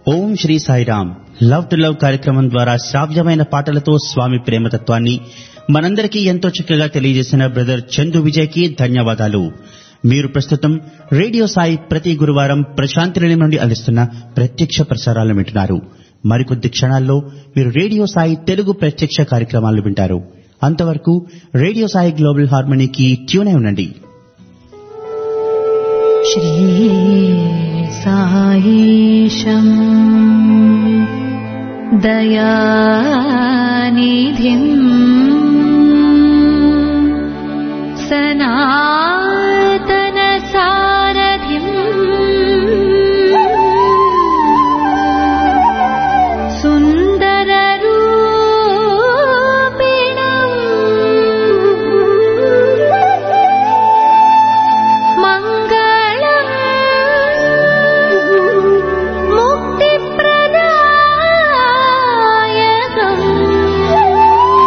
Om Sri Sairam love to love కార్యక్రమం ద్వారా శ్రావ్యమైన పాటలతో స్వామి ప్రేమతత్వాన్ని మనందరికీ ఎంతో చక్కగా తెలియజేసిన బ్రదర్ చందు విజయ్ కి ధన్యవాదాలు మీరు ప్రస్తుతం రేడియో సాయి ప్రతి గురువారం ప్రశాంతి నిలయం నుండి అందిస్తున్న ప్రత్యక్ష ప్రసారాలను వింటున్నారు మరికొద్ది క్షణాల్లో మీరు రేడియో సాయి తెలుగు ప్రత్యక్ష కార్యక్రమాలు వింటారు అంతవరకు రేడియో సాయి గ్లోబల్ హార్మనీకి ట్యూన్ అయి ఉండండి श्रीसायीशम् दयानिधिम् सनातनसारथिम् सुन्दररूपिणम् मङ्गलम् मुक्तिप्रदायकम्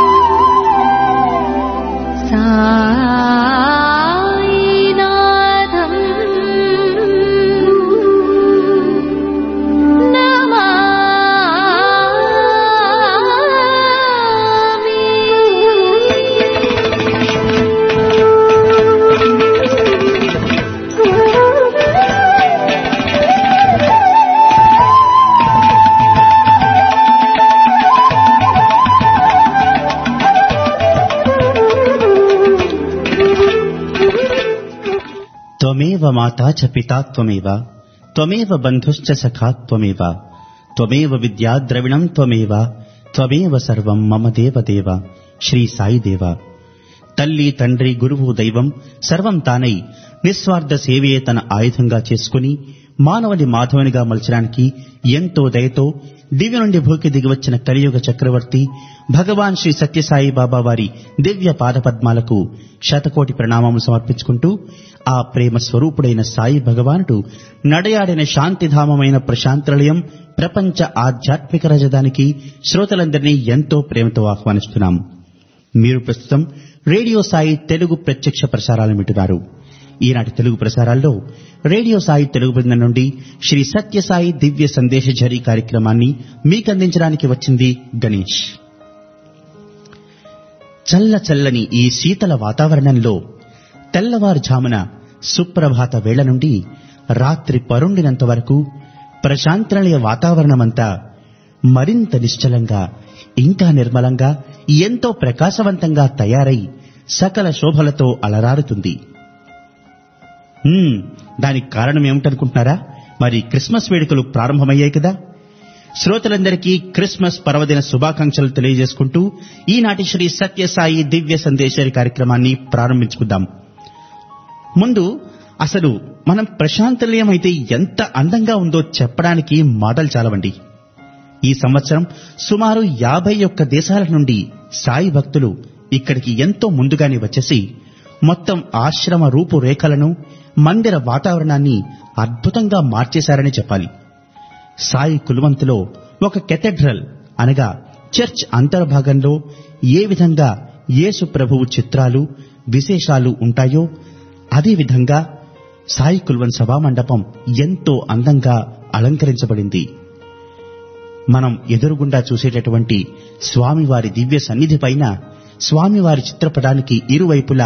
सायिनाथम् త్వమేవ మాతా చ పితా త్వమేవ త్వమేవ బంధుశ్చ సఖా త్వమేవ త్వమేవ విద్యా ద్రవిణం త్వమేవ త్వమేవ సర్వం మమ దేవదేవ శ్రీ సాయి దేవ తల్లి తండ్రి గురువు దైవం సర్వం తానై నిస్వార్థ సేవయే తన ఆయుధంగా చేసుకుని మానవుని మాధవునిగా మలచడానికి ఎంతో దయతో దివ్య నుండి భూకి దిగివచ్చిన కలియుగ చక్రవర్తి భగవాన్ శ్రీ సత్యసాయి బాబా వారి దివ్య పాదపద్మాలకు శతకోటి ప్రణామములు సమర్పించుకుంటూ ఆ ప్రేమ స్వరూపుడైన సాయి భగవానుడు నడయాడిన శాంతిధామమైన ప్రశాంతలయం ప్రపంచ ఆధ్యాత్మిక రజదానికి శ్రోతలందరినీ ఎంతో ప్రేమతో ఆహ్వానిస్తున్నాం మీరు ప్రస్తుతం రేడియో సాయి తెలుగు ప్రత్యక్ష ప్రసారాలను వింటున్నారు ఈనాటి తెలుగు ప్రసారాల్లో రేడియో సాయి తెలుగు బృందం నుండి శ్రీ సత్యసాయి దివ్య సందేశ ఝరి కార్యక్రమాన్ని మీకందించడానికి వచ్చింది గణేష్ చల్ల చల్లని ఈ శీతల వాతావరణంలో తెల్లవారుజామున సుప్రభాత వేళ నుండి రాత్రి పరుండినంత వరకు ప్రశాంతనలయ వాతావరణమంతా మరింత నిశ్చలంగా ఇంకా నిర్మలంగా ఎంతో ప్రకాశవంతంగా తయారై సకల శోభలతో అలరారుతుంది హ్మ్, దానికి కారణం ఏమిటనుకుంటున్నారా మరి క్రిస్మస్ వేడుకలు ప్రారంభమయ్యాయి కదా శ్రోతలందరికీ క్రిస్మస్ పర్వదిన శుభాకాంక్షలు తెలియజేసుకుంటూ ఈనాటి శ్రీ సత్యసాయి దివ్య సందేశారి కార్యక్రమాన్ని ప్రారంభించుకుందాం ముందు అసలు మనం ప్రశాంతలయం అయితే ఎంత అందంగా ఉందో చెప్పడానికి మాటలు చాలవండి ఈ సంవత్సరం సుమారు యాభై ఒక్క దేశాల నుండి సాయి భక్తులు ఇక్కడికి ఎంతో ముందుగానే వచ్చేసి మొత్తం ఆశ్రమ రూపురేఖలను మందిర వాతావరణాన్ని అద్భుతంగా మార్చేశారని చెప్పాలి సాయి కులువంతులో ఒక కెథెడ్రల్ అనగా చర్చ్ అంతర్భాగంలో ఏ విధంగా యేసు ప్రభువు చిత్రాలు విశేషాలు ఉంటాయో అదే విధంగా సాయి కుల్వన్ సభామండపం ఎంతో అందంగా అలంకరించబడింది మనం ఎదురుగుండా చూసేటటువంటి స్వామివారి దివ్య సన్నిధి పైన స్వామివారి చిత్రపటానికి ఇరువైపులా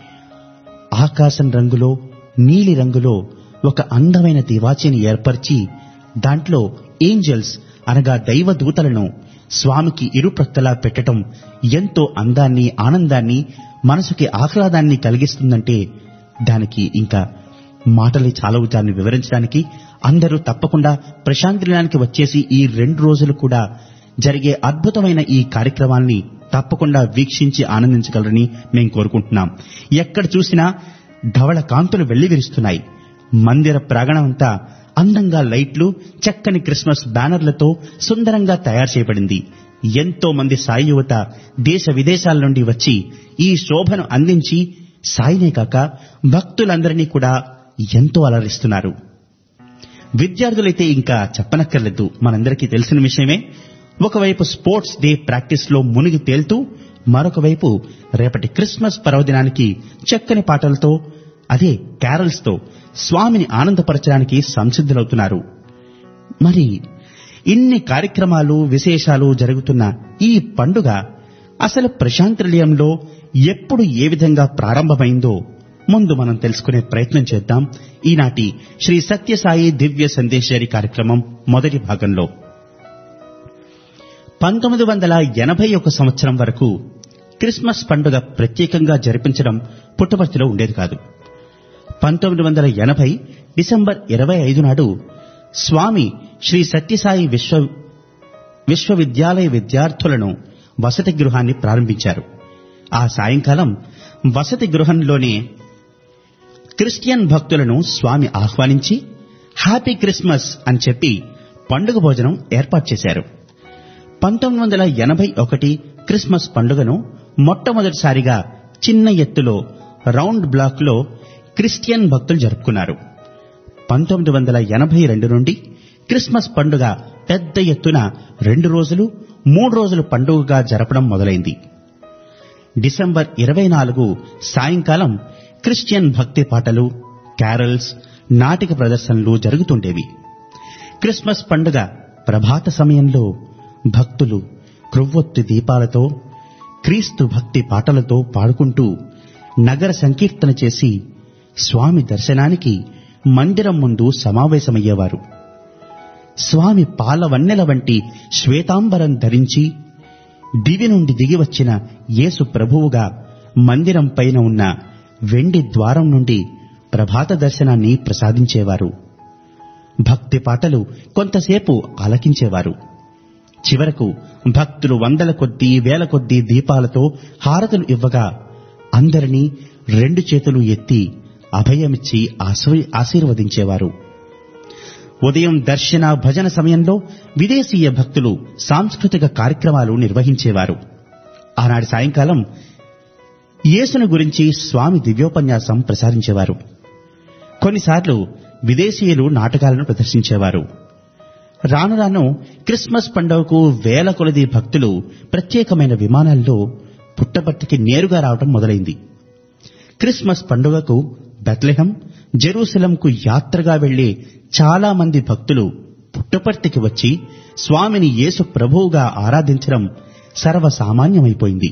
ఆకాశం రంగులో నీలి రంగులో ఒక అందమైన తివాచీని ఏర్పరిచి దాంట్లో ఏంజల్స్ అనగా దైవదూతలను స్వామికి ఇరుప్రక్కలా పెట్టడం ఎంతో అందాన్ని ఆనందాన్ని మనసుకి ఆహ్లాదాన్ని కలిగిస్తుందంటే దానికి ఇంకా మాటలు చాలవు దాన్ని వివరించడానికి అందరూ తప్పకుండా ప్రశాంతిలానికి వచ్చేసి ఈ రెండు రోజులు కూడా జరిగే అద్భుతమైన ఈ కార్యక్రమాల్ని తప్పకుండా వీక్షించి ఆనందించగలరని మేము కోరుకుంటున్నాం ఎక్కడ చూసినా ధవళ కాంతులు వెళ్లివిరుస్తున్నాయి మందిర ప్రాంగణమంతా అందంగా లైట్లు చక్కని క్రిస్మస్ బ్యానర్లతో సుందరంగా తయారు చేయబడింది ఎంతో మంది సాయి యువత దేశ విదేశాల నుండి వచ్చి ఈ శోభను అందించి సాయినే కాక భక్తులందరినీ కూడా ఎంతో అలరిస్తున్నారు విద్యార్థులైతే ఇంకా చెప్పనక్కర్లేదు మనందరికీ తెలిసిన విషయమే ఒకవైపు స్పోర్ట్స్ డే ప్రాక్టీస్ లో మునిగి తేలుతూ మరొక వైపు రేపటి క్రిస్మస్ పర్వదినానికి చక్కని పాటలతో అదే క్యారల్స్ తో స్వామిని ఆనందపరచడానికి సంసిద్ధులవుతున్నారు మరి ఇన్ని కార్యక్రమాలు విశేషాలు జరుగుతున్న ఈ పండుగ అసలు ప్రశాంత్ నిలయంలో ఎప్పుడు ఏ విధంగా ప్రారంభమైందో ముందు మనం తెలుసుకునే ప్రయత్నం చేద్దాం ఈనాటి శ్రీ సత్యసాయి దివ్య సందేశారి కార్యక్రమం మొదటి భాగంలో పంతొమ్మిది వందల ఎనభై ఒక సంవత్సరం వరకు క్రిస్మస్ పండుగ ప్రత్యేకంగా జరిపించడం పుట్టపర్తిలో ఉండేది కాదు పంతొమ్మిది వందల ఎనభై డిసెంబర్ ఇరవై ఐదు నాడు స్వామి శ్రీ సత్యసాయి విశ్వ విశ్వవిద్యాలయ విద్యార్థులను వసతి గృహాన్ని ప్రారంభించారు ఆ సాయంకాలం వసతి గృహంలోనే క్రిస్టియన్ భక్తులను స్వామి ఆహ్వానించి హ్యాపీ క్రిస్మస్ అని చెప్పి పండుగ భోజనం ఏర్పాటు చేశారు పంతొమ్మిది వందల ఎనభై ఒకటి క్రిస్మస్ పండుగను మొట్టమొదటిసారిగా చిన్న ఎత్తులో రౌండ్ బ్లాక్ లో క్రిస్టియన్ భక్తులు జరుపుకున్నారు పంతొమ్మిది వందల ఎనభై రెండు నుండి క్రిస్మస్ పండుగ పెద్ద ఎత్తున రెండు రోజులు మూడు రోజులు పండుగగా జరపడం మొదలైంది డిసెంబర్ ఇరవై నాలుగు సాయంకాలం క్రిస్టియన్ భక్తి పాటలు క్యారల్స్ నాటిక ప్రదర్శనలు జరుగుతుండేవి క్రిస్మస్ పండుగ ప్రభాత సమయంలో భక్తులు క్రొవ్వొత్తి దీపాలతో క్రీస్తు భక్తి పాటలతో పాడుకుంటూ నగర సంకీర్తన చేసి స్వామి దర్శనానికి మందిరం ముందు సమావేశమయ్యేవారు స్వామి పాలవన్నెల వంటి శ్వేతాంబరం ధరించి దివి నుండి దిగి వచ్చిన యేసు ప్రభువుగా మందిరం పైన ఉన్న వెండి ద్వారం నుండి ప్రభాత దర్శనాన్ని ప్రసాదించేవారు భక్తి పాటలు కొంతసేపు ఆలకించేవారు చివరకు భక్తులు వందల కొద్దీ వేల కొద్దీ దీపాలతో హారతులు ఇవ్వగా అందరినీ రెండు చేతులు ఎత్తి అభయమిచ్చి ఆశీ- ఆశీర్వదించేవారు ఉదయం దర్శన భజన సమయంలో విదేశీయ భక్తులు సాంస్కృతిక కార్యక్రమాలు నిర్వహించేవారు ఆనాటి సాయంకాలం యేసును గురించి స్వామి దివ్యోపన్యాసం ప్రసారించేవారు కొన్నిసార్లు విదేశీయులు నాటకాలను ప్రదర్శించేవారు రాను రాను క్రిస్మస్ పండుగకు వేల కొలది భక్తులు ప్రత్యేకమైన విమానాల్లో పుట్టపర్తికి నేరుగా రావడం మొదలైంది క్రిస్మస్ పండుగకు బెత్లెహం జెరూసలంకు యాత్రగా వెళ్లే చాలా మంది భక్తులు పుట్టపర్తికి వచ్చి స్వామిని యేసు ప్రభువుగా ఆరాధించడం సర్వసామాన్యమైపోయింది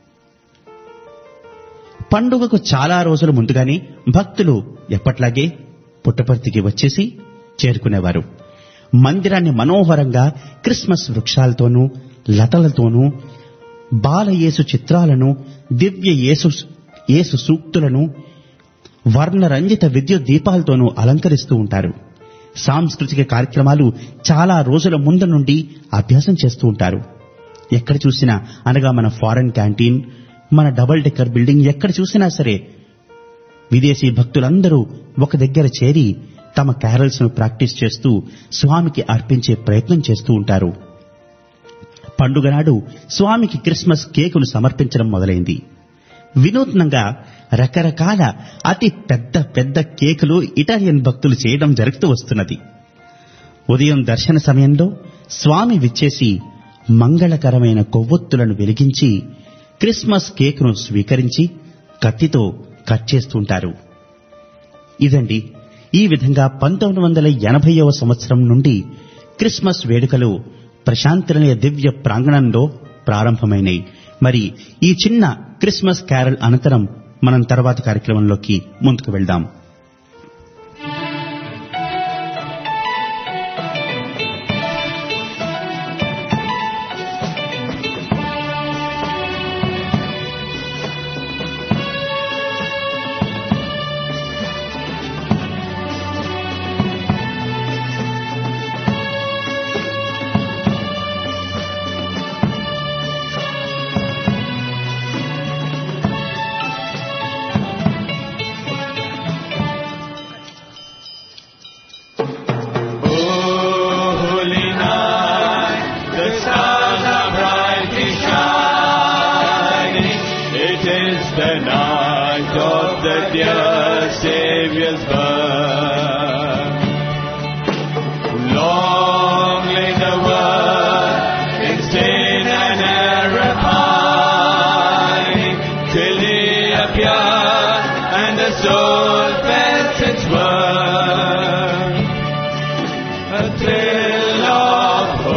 పండుగకు చాలా రోజుల ముందుగానే భక్తులు ఎప్పట్లాగే పుట్టపర్తికి వచ్చేసి చేరుకునేవారు మందిరాన్ని మనోహరంగా క్రిస్మస్ వృక్షాలతోనూ లతలతోనూ బాలయేసు చిత్రాలను దివ్య యేసు యేసు సూక్తులను వర్ణరంజిత విద్యుత్ దీపాలతోనూ అలంకరిస్తూ ఉంటారు సాంస్కృతిక కార్యక్రమాలు చాలా రోజుల ముందు నుండి అభ్యాసం చేస్తూ ఉంటారు ఎక్కడ చూసినా అనగా మన ఫారెన్ క్యాంటీన్ మన డబుల్ డెక్కర్ బిల్డింగ్ ఎక్కడ చూసినా సరే విదేశీ భక్తులందరూ ఒక దగ్గర చేరి తమ క్యారల్స్ ను ప్రాక్టీస్ చేస్తూ స్వామికి అర్పించే ప్రయత్నం చేస్తూ ఉంటారు పండుగ నాడు స్వామికి క్రిస్మస్ కేకును సమర్పించడం మొదలైంది వినూత్నంగా రకరకాల అతి పెద్ద పెద్ద కేకులు ఇటాలియన్ భక్తులు చేయడం జరుగుతూ వస్తున్నది ఉదయం దర్శన సమయంలో స్వామి విచ్చేసి మంగళకరమైన కొవ్వొత్తులను వెలిగించి క్రిస్మస్ కేకును స్వీకరించి కత్తితో కట్ చేస్తుంటారు ఇదండి ఈ విధంగా పంతొమ్మిది వందల ఎనభైవ సంవత్సరం నుండి క్రిస్మస్ వేడుకలు ప్రశాంతనీయ దివ్య ప్రాంగణంలో ప్రారంభమైనాయి మరి ఈ చిన్న క్రిస్మస్ క్యారల్ అనంతరం మనం తర్వాత కార్యక్రమంలోకి ముందుకు వెళ్దాం Holy night, the stars are brightly shining. It is the night of the dear Savior's birth. Long lay the world in sin and error pining, till He appeared and the soul felt its worth. A thrill of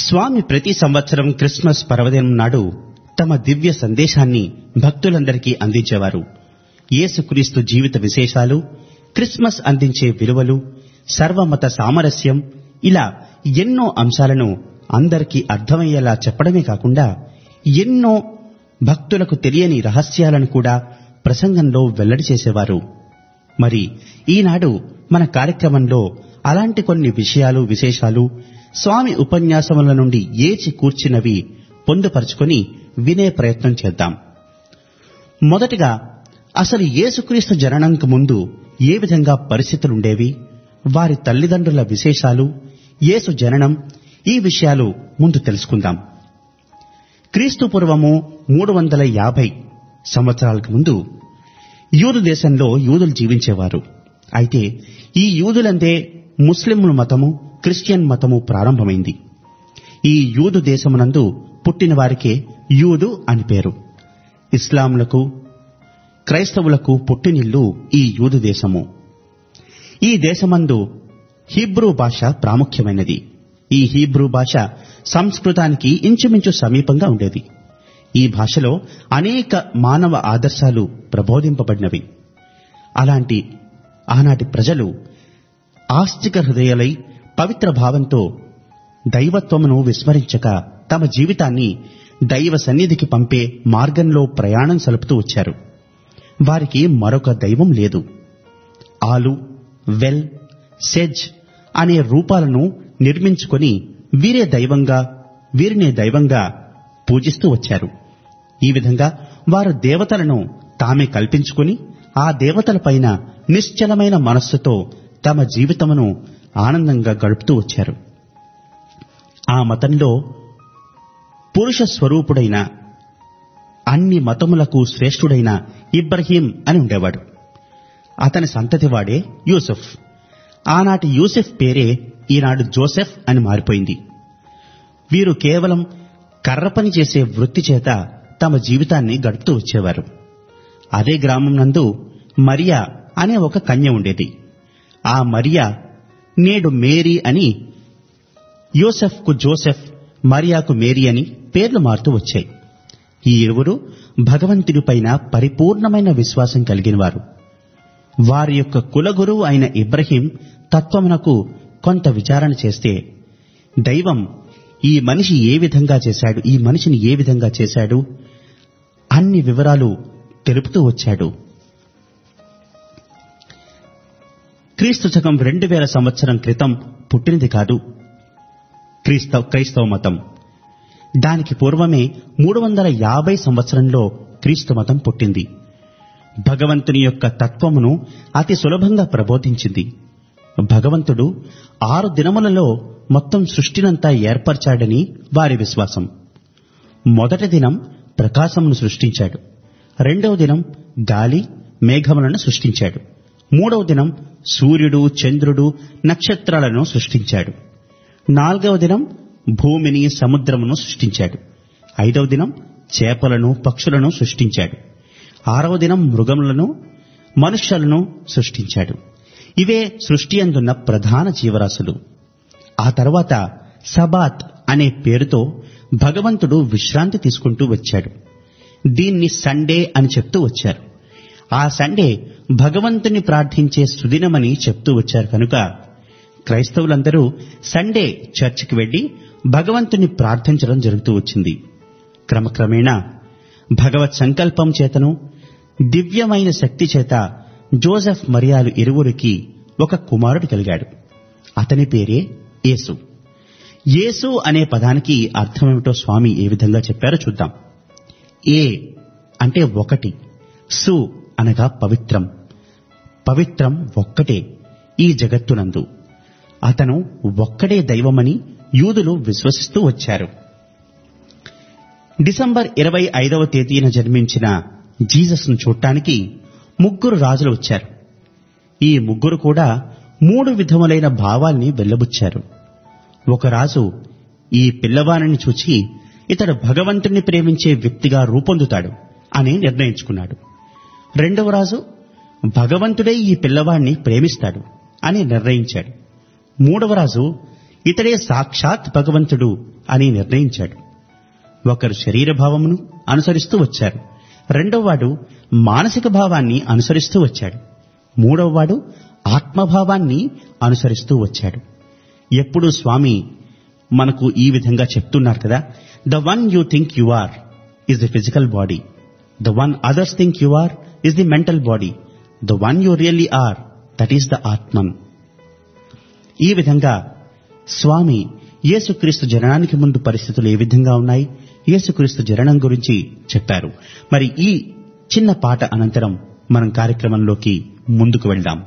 స్వామి ప్రతి సంవత్సరం Christmas పర్వదినం నాడు తమ దివ్య సందేశాన్ని భక్తులందరికీ అందించేవారు యేసుక్రీస్తు జీవిత విశేషాలు Christmas అందించే విలువలు సర్వమత సామరస్యం ఇలా ఎన్నో అంశాలను అందరికీ అర్థమయ్యేలా చెప్పడమే కాకుండా ఎన్నో భక్తులకు తెలియని రహస్యాలను కూడా ప్రసంగంలో వెల్లడి చేసేవారు మరి ఈనాడు మన కార్యక్రమంలో అలాంటి కొన్ని విషయాలు విశేషాలు స్వామి ఉపన్యాసముల నుండి ఏచి కూర్చినవి పొందుపరుచుకొని వినే ప్రయత్నం చేద్దాం మొదటిగా అసలు యేసుక్రీస్తు జననంకు ముందు ఏ విధంగా పరిస్థితులుండేవి వారి తల్లిదండ్రుల విశేషాలు యేసు జననం ఈ విషయాలు ముందు తెలుసుకుందాం క్రీస్తు పూర్వము మూడు వందల యాభై సంవత్సరాలకు ముందు యూదు దేశంలో యూదులు జీవించేవారు అయితే ఈ యూదులందే ముస్లింల మతము క్రిస్టియన్ మతము ప్రారంభమైంది ఈ యూదు దేశమునందు పుట్టిన వారికే యూదు అని పేరు ఇస్లాంలకు క్రైస్తవులకు పుట్టినిల్లు ఈ యూదు దేశము ఈ దేశమందు హీబ్రూ భాష ప్రాముఖ్యమైనది ఈ హీబ్రూ భాష సంస్కృతానికి ఇంచుమించు సమీపంగా ఉండేది ఈ భాషలో అనేక మానవ ఆదర్శాలు ప్రబోధింపబడినవి అలాంటి ఆనాటి ప్రజలు ఆస్తిక హృదయాలై పవిత్ర భావంతో దైవత్వమును విస్మరించక తమ జీవితాన్ని దైవ సన్నిధికి పంపే మార్గంలో ప్రయాణం సలుపుతూ వచ్చారు వారికి మరొక దైవం లేదు ఆలు వెల్ సెజ్ అనే రూపాలను నిర్మించుకొని వీరే దైవంగా వీరినే దైవంగా పూజిస్తూ వచ్చారు ఈ విధంగా వారు దేవతలను తామే కల్పించుకొని ఆ దేవతలపైన నిశ్చలమైన మనస్సుతో తమ జీవితమును ఆనందంగా గడుపుతూ వచ్చారు ఆ మతంలో పురుష స్వరూపుడైన అన్ని మతములకు శ్రేష్ఠుడైన ఇబ్రహీం అని ఉండేవాడు అతని సంతతివాడే యూసుఫ్ ఆనాటి యూసెఫ్ పేరే ఈనాడు జోసెఫ్ అని మారిపోయింది వీరు కేవలం కర్రపని చేసే వృత్తి చేత తమ జీవితాన్ని గడుపుతూ వచ్చేవారు అదే గ్రామం నందు మరియా అనే ఒక కన్య ఉండేది ఆ మరియా నేడు మేరీ అని యోసెఫ్కు జోసెఫ్ మరియాకు మేరీ అని పేర్లు మారుతూ వచ్చాయి ఈ ఇరువురు భగవంతుడిపైన పరిపూర్ణమైన విశ్వాసం కలిగినవారు వారి యొక్క కులగురువు అయిన ఇబ్రహీం తత్వమునకు కొంత విచారణ చేస్తే దైవం ఈ మనిషి ఏ విధంగా చేశాడు ఈ మనిషిని ఏ విధంగా చేశాడు అన్ని వివరాలు తెలుపుతూ వచ్చాడు క్రీస్తు శకం రెండు వేల సంవత్సరం క్రితం పుట్టినది కాదు క్రీస్తవ క్రైస్తవ మతం దానికి పూర్వమే మూడు వందల యాభై సంవత్సరంలో క్రీస్తు మతం పుట్టింది భగవంతుని యొక్క తత్వమును అతి సులభంగా ప్రబోధించింది భగవంతుడు ఆరు దినములలో మొత్తం సృష్టినంతా ఏర్పరచాడని వారి విశ్వాసం మొదటి దినం ప్రకాశమును సృష్టించాడు రెండవ దినం గాలి మేఘములను సృష్టించాడు మూడవ దినం సూర్యుడు చంద్రుడు నక్షత్రాలను సృష్టించాడు నాలుగవ దినం భూమిని సముద్రమును సృష్టించాడు ఐదవ దినం చేపలను పక్షులను సృష్టించాడు ఆరవ దినం మృగములను మనుష్యులను సృష్టించాడు ఇవే సృష్టి అందున్న ప్రధాన జీవరాశులు ఆ తర్వాత సబాత్ అనే పేరుతో భగవంతుడు విశ్రాంతి తీసుకుంటూ వచ్చాడు దీన్ని సండే అని చెప్తూ వచ్చారు ఆ సండే భగవంతుని ప్రార్థించే సుదినమని చెప్తూ వచ్చారు కనుక క్రైస్తవులందరూ సండే చర్చికి వెళ్లి భగవంతుని ప్రార్థించడం జరుగుతూ వచ్చింది క్రమక్రమేణా భగవత్ సంకల్పం చేతను దివ్యమైన శక్తి చేత జోసెఫ్ మరియాలు ఇరువురికి ఒక కుమారుడు కలిగాడు అతని పేరే యేసు యేసు అనే పదానికి అర్థమేమిటో స్వామి ఏ విధంగా చెప్పారో చూద్దాం ఏ అంటే ఒకటి సు అనగా పవిత్రం పవిత్రం ఒక్కటే ఈ జగత్తునందు అతను ఒక్కడే దైవమని యూదులు విశ్వసిస్తూ వచ్చారు డిసెంబర్ ఇరవై ఐదవ తేదీన జన్మించిన జీసస్ను చూడటానికి ముగ్గురు రాజులు వచ్చారు ఈ ముగ్గురు కూడా మూడు విధములైన భావాల్ని వెల్లబుచ్చారు ఒక రాజు ఈ పిల్లవాణిని చూచి ఇతడు భగవంతుణ్ణి ప్రేమించే వ్యక్తిగా రూపొందుతాడు అని నిర్ణయించుకున్నాడు రెండవ రాజు భగవంతుడే ఈ పిల్లవాణ్ణి ప్రేమిస్తాడు అని నిర్ణయించాడు మూడవ రాజు ఇతడే సాక్షాత్ భగవంతుడు అని నిర్ణయించాడు ఒకరు శరీర భావమును అనుసరిస్తూ వచ్చారు రెండోవాడు మానసిక భావాన్ని అనుసరిస్తూ వచ్చాడు మూడవవాడు ఆత్మభావాన్ని అనుసరిస్తూ వచ్చాడు ఎప్పుడూ స్వామి మనకు ఈ విధంగా చెప్తున్నారు కదా the one you think you are is the physical body the one others think you are is the mental body the one you really are that is the Atman ఈ విధంగా స్వామి యేసుక్రీస్తు జననానికి ముందు పరిస్థితులు ఏ విధంగా ఉన్నాయి యేసుక్రీస్తు జననం గురించి చెప్పారు మరి ఈ చిన్న పాట అనంతరం మనం కార్యక్రమంలోకి ముందుకు వెళ్దాం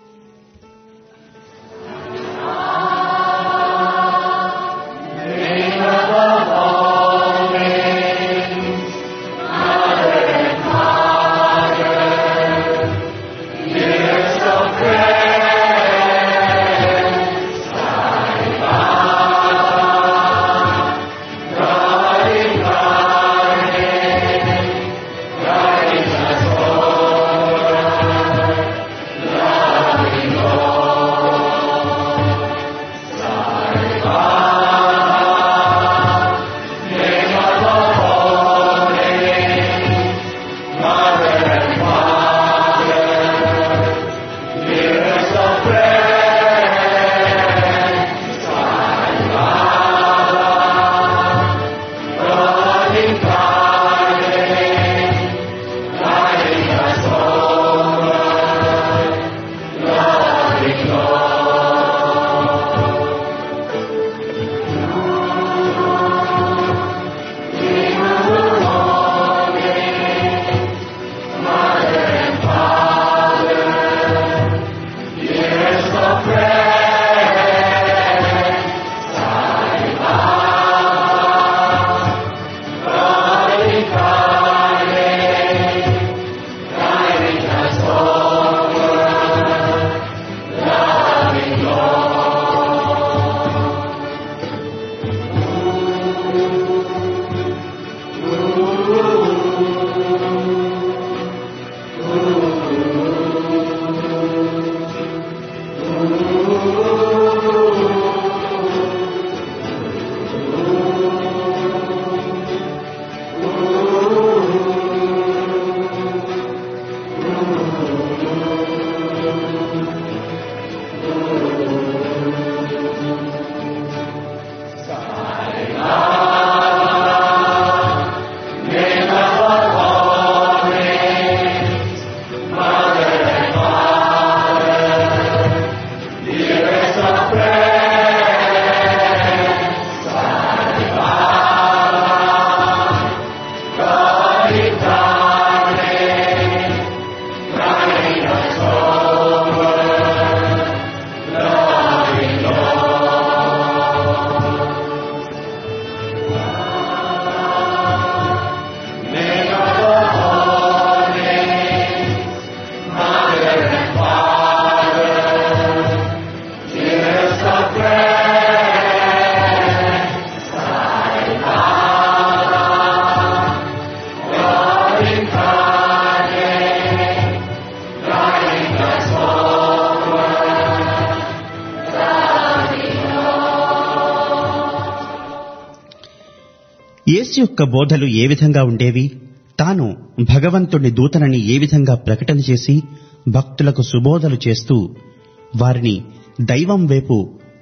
యేసు యొక్క బోధలు ఏ విధంగా ఉండేవి తాను భగవంతుని దూతనని ఏ విధంగా ప్రకటన చేసి భక్తులకు సుబోధలు చేస్తూ వారిని దైవం వైపు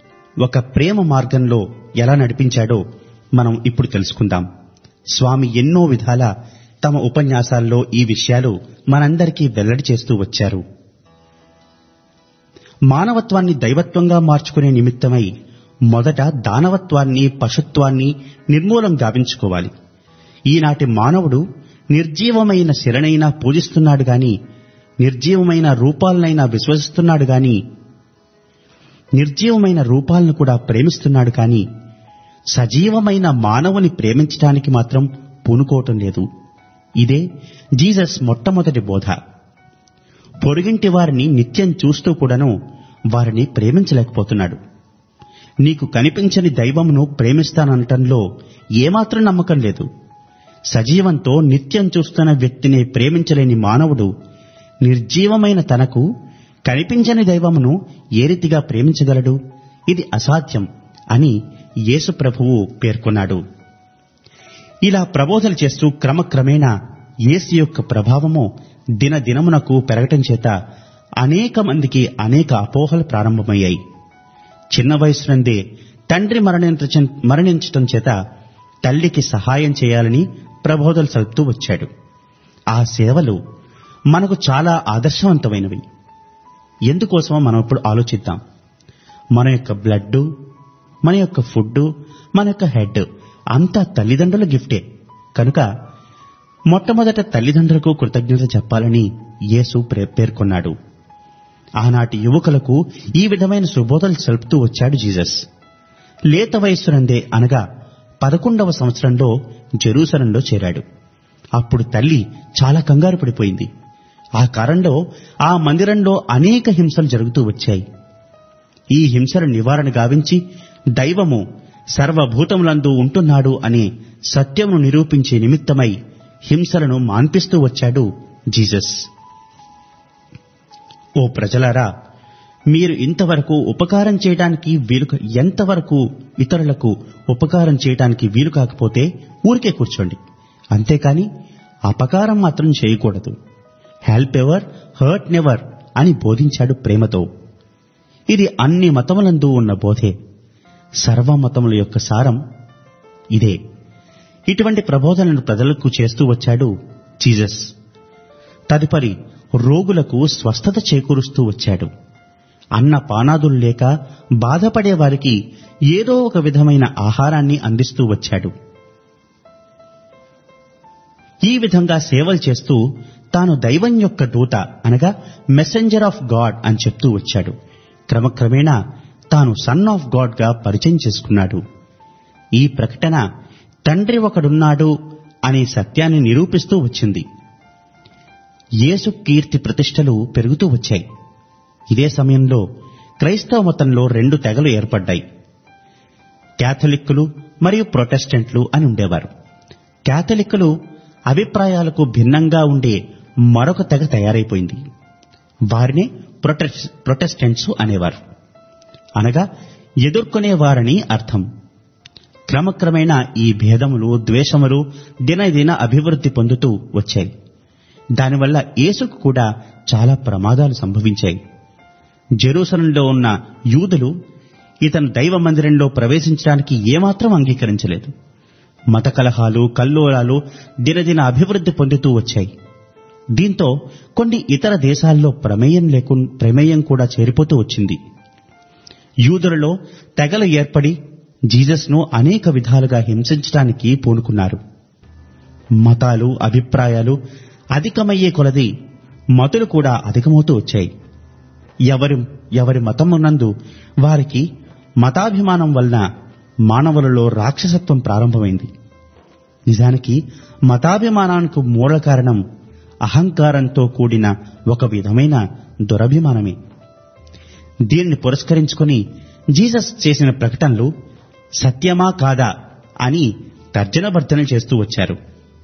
ఒక ప్రేమ మార్గంలో ఎలా నడిపించాడో మనం ఇప్పుడు తెలుసుకుందాం స్వామి ఎన్నో విధాల తమ ఉపన్యాసాల్లో ఈ విషయాలు మనందరికీ వెల్లడి చేస్తూ వచ్చారు మానవత్వాన్ని దైవత్వంగా మార్చుకునే నిమిత్తమై మొదట దానవత్వాన్ని పశుత్వాన్ని నిర్మూలం గావించుకోవాలి ఈనాటి మానవుడు నిర్జీవమైన శిలనైనా పూజిస్తున్నాడు గాని నిర్జీవమైన రూపాలనైనా విశ్వసిస్తున్నాడు గాని నిర్జీవమైన రూపాలను కూడా ప్రేమిస్తున్నాడు కాని సజీవమైన మానవుని ప్రేమించడానికి మాత్రం పూనుకోవటం లేదు ఇదే జీసస్ మొట్టమొదటి బోధ పొరుగింటి వారిని నిత్యం చూస్తూ కూడాను వారిని ప్రేమించలేకపోతున్నాడు నీకు కనిపించని దైవమును ప్రేమిస్తాననటంలో ఏమాత్రం నమ్మకం లేదు సజీవంతో నిత్యం చూస్తున్న వ్యక్తిని ప్రేమించలేని మానవుడు నిర్జీవమైన తనకు కనిపించని దైవమును ఏ రీతిగా ప్రేమించగలడు ఇది అసాధ్యం అని యేసు ప్రభువు పేర్కొన్నాడు ఇలా ప్రబోధలు చేస్తూ క్రమక్రమేణా యేసు యొక్క ప్రభావము దినదినమునకు పెరగటం చేత అనేక మందికి అనేక అపోహలు ప్రారంభమయ్యాయి చిన్న వయసు నుండే తండ్రి మరణించ మరణించటం చేత తల్లికి సహాయం చేయాలని ప్రబోధలు సలుపుతూ వచ్చాడు ఆ సేవలు మనకు చాలా ఆదర్శవంతమైనవి ఎందుకోసమో మనం ఇప్పుడు ఆలోచిద్దాం మన యొక్క బ్లడ్ మన యొక్క ఫుడ్ మన యొక్క హెడ్ అంతా తల్లిదండ్రుల గిఫ్టే కనుక మొట్టమొదట తల్లిదండ్రులకు కృతజ్ఞత చెప్పాలని యేసు ప్రే- పేర్కొన్నాడు ఆనాటి యువకులకు ఈ విధమైన సుబోధలు సలుపుతూ వచ్చాడు జీసస్ లేత వయస్సునందే అనగా పదకొండవ సంవత్సరంలో జెరూసలంలో చేరాడు అప్పుడు తల్లి చాలా కంగారు పడిపోయింది ఆ కారణంలో ఆ మందిరంలో అనేక హింసలు జరుగుతూ వచ్చాయి ఈ హింసల నివారణ గావించి దైవము సర్వభూతములందు ఉంటున్నాడు అనే సత్యమును నిరూపించే నిమిత్తమై హింసలను మాన్పిస్తూ వచ్చాడు జీసస్ ఓ ప్రజలారా మీరు ఇంతవరకు ఉపకారం చేయడానికి వీలు క- ఎంతవరకు ఇతరులకు ఉపకారం చేయడానికి వీలు కాకపోతే ఊరికే కూర్చోండి అంతేకాని అపకారం మాత్రం చేయకూడదు హెల్ప్ ఎవర్ హర్ట్ నెవర్ అని బోధించాడు ప్రేమతో ఇది అన్ని మతములందు ఉన్న బోధే సర్వమతముల యొక్క సారం ఇదే ఇటువంటి ప్రబోధనను ప్రజలకు చేస్తూ వచ్చాడు జీసస్ తదుపరి రోగులకు స్వస్థత చేకూరుస్తూ వచ్చాడు అన్న పానాదులు లేక బాధపడే వారికి ఏదో ఒక విధమైన ఆహారాన్ని అందిస్తూ వచ్చాడు ఈ విధంగా సేవలు చేస్తూ తాను దైవం యొక్క దూత అనగా మెసెంజర్ ఆఫ్ గాడ్ అని చెప్తూ వచ్చాడు క్రమక్రమేణా తాను సన్ ఆఫ్ గాడ్ గా పరిచయం చేసుకున్నాడు ఈ ప్రకటన తండ్రి ఒకడున్నాడు అనే సత్యాన్ని నిరూపిస్తూ వచ్చింది యేసు కీర్తి ప్రతిష్టలు పెరుగుతూ వచ్చాయి ఇదే సమయంలో క్రైస్తవ మతంలో రెండు తెగలు ఏర్పడ్డాయి క్యాథలిక్కులు మరియు ప్రొటెస్టెంట్లు అని ఉండేవారు క్యాథలిక్కులు అభిప్రాయాలకు భిన్నంగా ఉండే మరొక తెగ తయారైపోయింది వారినే ప్రొటెస్ ప్రొటెస్టెంట్స్ అనేవారు అనగా ఎదుర్కొనేవారని అర్థం క్రమక్రమేణా ఈ భేదములు ద్వేషములు దినదిన అభివృద్ధి పొందుతూ వచ్చాయి దానివల్ల యేసుకు కూడా చాలా ప్రమాదాలు సంభవించాయి జెరూసలంలో ఉన్న యూదులు ఇతను దైవ మందిరంలో ప్రవేశించడానికి ఏమాత్రం అంగీకరించలేదు మత కలహాలు కల్లోలాలు దినదిన అభివృద్ధి పొందుతూ వచ్చాయి దీంతో కొన్ని ఇతర దేశాల్లో ప్రమేయం లేకు ప్రమేయం కూడా చేరిపోతూ వచ్చింది యూదులలో తెగలు ఏర్పడి జీసస్ను అనేక విధాలుగా హింసించడానికి పూనుకున్నారు మతాలు అభిప్రాయాలు అధికమయ్యే కొలది మతులు కూడా అధికమవుతూ వచ్చాయి ఎవరి ఎవరి మతమునందు వారికి మతాభిమానం వలన మానవులలో రాక్షసత్వం ప్రారంభమైంది నిజానికి మతాభిమానానికి మూల కారణం అహంకారంతో కూడిన ఒక విధమైన దురభిమానమే దీనిని పురస్కరించుకొని జీసస్ చేసిన ప్రకటనలు సత్యమా కాదా అని తర్జనభర్జన చేస్తూ వచ్చారు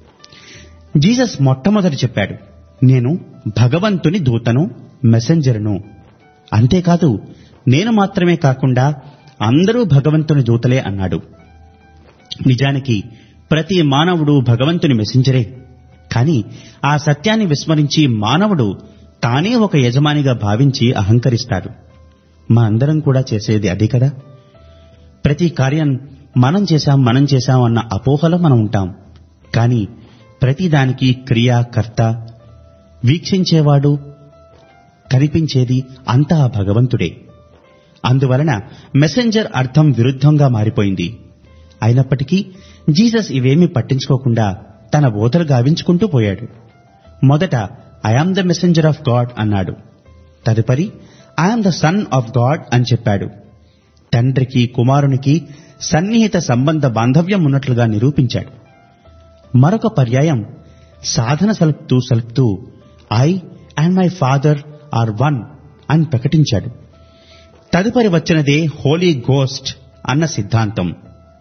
జీసస్ మొట్టమొదటి చెప్పాడు నేను భగవంతుని దూతను మెసెంజర్ను అంతేకాదు నేను మాత్రమే కాకుండా అందరూ భగవంతుని దూతలే అన్నాడు నిజానికి ప్రతి మానవుడు భగవంతుని మెసెంజరే కాని ఆ సత్యాన్ని విస్మరించి మానవుడు తానే ఒక యజమానిగా భావించి అహంకరిస్తాడు మా అందరం కూడా చేసేది అదే కదా ప్రతి కార్యం మనం చేశాం మనం చేశాం అన్న అపోహలో మనం ఉంటాం కానీ ప్రతి దానికి క్రియ కర్త వీక్షించేవాడు కనిపించేది అంతా ఆ భగవంతుడే అందువలన మెసెంజర్ అర్థం విరుద్ధంగా మారిపోయింది అయినప్పటికీ జీసస్ ఇవేమీ పట్టించుకోకుండా తన బోధలు గావించుకుంటూ పోయాడు మొదట I am the messenger of God అన్నాడు తదుపరి I am the son of God అని చెప్పాడు తండ్రికి కుమారునికి సన్నిహిత సంబంధ బాంధవ్యం ఉన్నట్లుగా నిరూపించాడు మరొక పర్యాయం సాధన సలుపుతూ సలుపుతూ I and my father are one అని ప్రకటించాడు తదుపరి వచ్చినదే హోలీ గోస్ట్ అన్న సిద్ధాంతం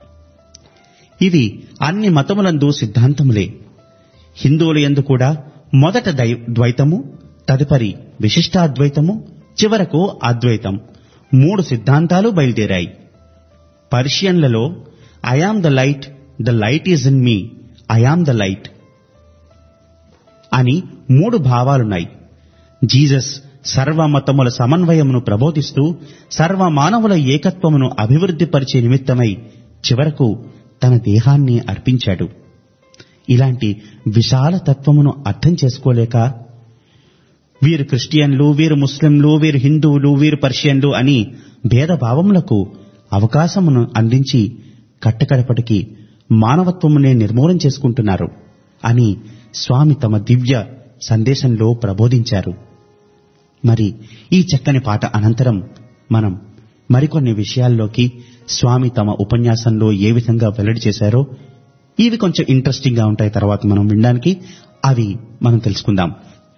ఇవి అన్ని మతములందు సిద్ధాంతములే హిందువుల యందు కూడా మొదట దై- ద్వైతము తదుపరి విశిష్టాద్వైతము చివరకు అద్వైతం మూడు సిద్ధాంతాలు బయలుదేరాయి పర్షియన్లలో I am the light the light is in me I am the light అని మూడు భావాలున్నాయి జీసస్ సర్వమతముల సమన్వయమును ప్రబోధిస్తూ సర్వ మానవుల ఏకత్వమును అభివృద్ధిపరిచే నిమిత్తమై చివరకు తన దేహాన్ని అర్పించాడు ఇలాంటి విశాల తత్వమును అర్థం చేసుకోలేక వీరు క్రిస్టియన్లు వీరు ముస్లింలు వీరు హిందువులు వీరు పర్షియన్లు అని భేదభావములకు అవకాశమును అందించి కట్టకడపటికి మానవత్వమునే నిర్మూలం చేసుకుంటున్నారు అని స్వామి తమ దివ్య సందేశంలో ప్రబోధించారు మరి ఈ చక్కని పాట అనంతరం మనం మరికొన్ని విషయాల్లోకి స్వామి తమ ఉపన్యాసంలో ఏ విధంగా వెల్లడి చేశారో ఇవి కొంచెం ఇంట్రెస్టింగ్ గా ఉంటాయి తర్వాత మనం వినడానికి అవి మనం తెలుసుకుందాం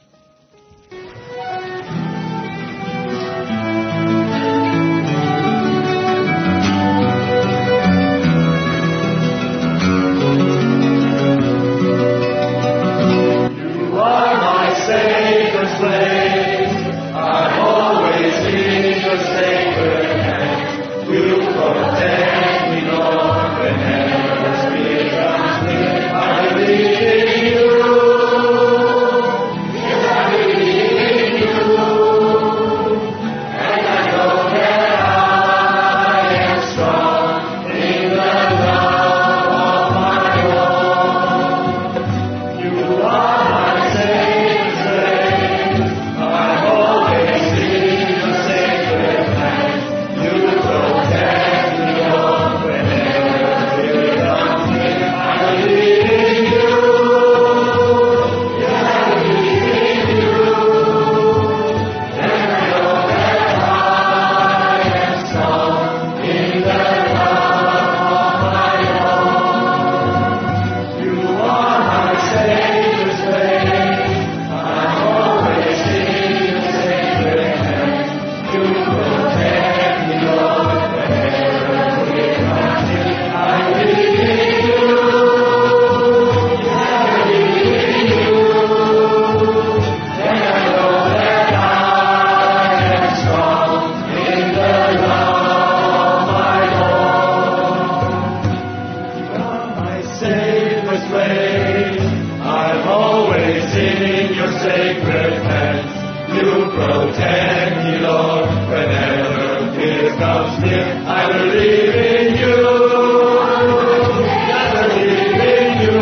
My Savior's way. I'm always in your sacred hands. You protect me, Lord, whenever fear comes near. I believe in you. I believe in you.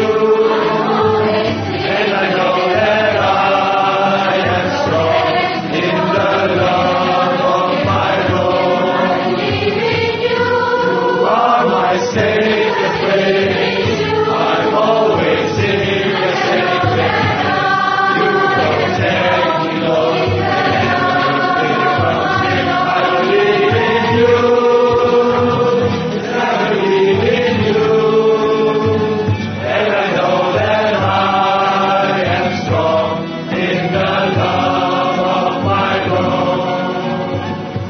And I know that I am strong in the love of my Lord. You are my Savior's way. I'm always in your sacred hands. You protect me, Lord. Whenever fear comes near, I believe in you. I believe in you. And I know that I am strong in the love of my Lord.